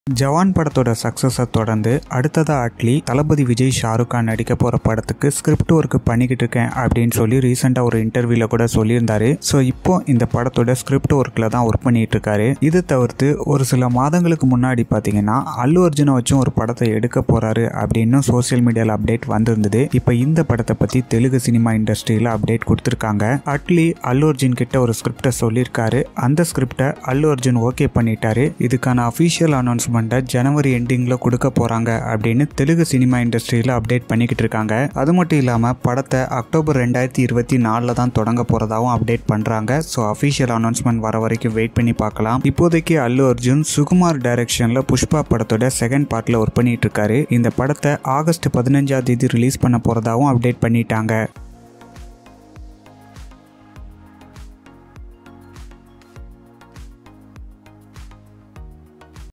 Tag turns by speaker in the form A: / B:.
A: ஜவான் படத்தோட சக்ஸஸை தொடர்ந்து அடுத்ததாக அட்லி தளபதி விஜய் ஷாருக் கான் நடிக்க போகிற படத்துக்கு ஸ்கிரிப்ட் ஒர்க் பண்ணிக்கிட்டு இருக்கேன் அப்படின்னு சொல்லி ரீசெண்டாக ஒரு இன்டர்வியூவில் கூட சொல்லியிருந்தாரு ஸோ இப்போ இந்த படத்தோட ஸ்கிரிப்ட் ஒர்க்கில் தான் ஒர்க் பண்ணிட்டு இருக்காரு இது தவிர்த்து ஒரு சில மாதங்களுக்கு முன்னாடி பார்த்தீங்கன்னா அல்லு அர்ஜுனை வச்சும் ஒரு படத்தை எடுக்க போறாரு அப்படின்னு சோசியல் மீடியாவில் அப்டேட் வந்திருந்தது இப்போ இந்த படத்தை பற்றி தெலுங்கு சினிமா இண்டஸ்ட்ரியில் அப்டேட் கொடுத்துருக்காங்க அட்லி அல்லு அர்ஜுன் கிட்ட ஒரு ஸ்கிரிப்டை சொல்லியிருக்காரு அந்த ஸ்கிரிப்டை அல்லு அர்ஜுன் ஓகே பண்ணிட்டாரு இதுக்கான அஃபீஷியல் அனௌன்ஸ்மெண்ட்டை ஜனவரி எண்டிங்கில் கொடுக்க போகிறாங்க அப்படின்னு தெலுங்கு சினிமா இண்டஸ்ட்ரியில் அப்டேட் பண்ணிக்கிட்டு இருக்காங்க அது மட்டும் இல்லாமல் படத்தை அக்டோபர் ரெண்டாயிரத்தி இருபத்தி நாலில் தான் தொடங்க போகிறதாவும் அப்டேட் பண்ணுறாங்க ஸோ அஃபீஷியல் அனௌன்ஸ்மெண்ட் வர வரைக்கும் வெயிட் பண்ணி பார்க்கலாம் இப்போதைக்கு அல்லு அர்ஜுன் சுகுமார் டைரக்ஷனில் புஷ்பா படத்தோட செகண்ட் பார்ட்டில் ஒர்க் பண்ணிட்டு இருக்காரு இந்த படத்தை ஆகஸ்ட் பதினஞ்சாம் தேதி ரிலீஸ் பண்ண போகிறதாவும் அப்டேட் பண்ணிட்டாங்க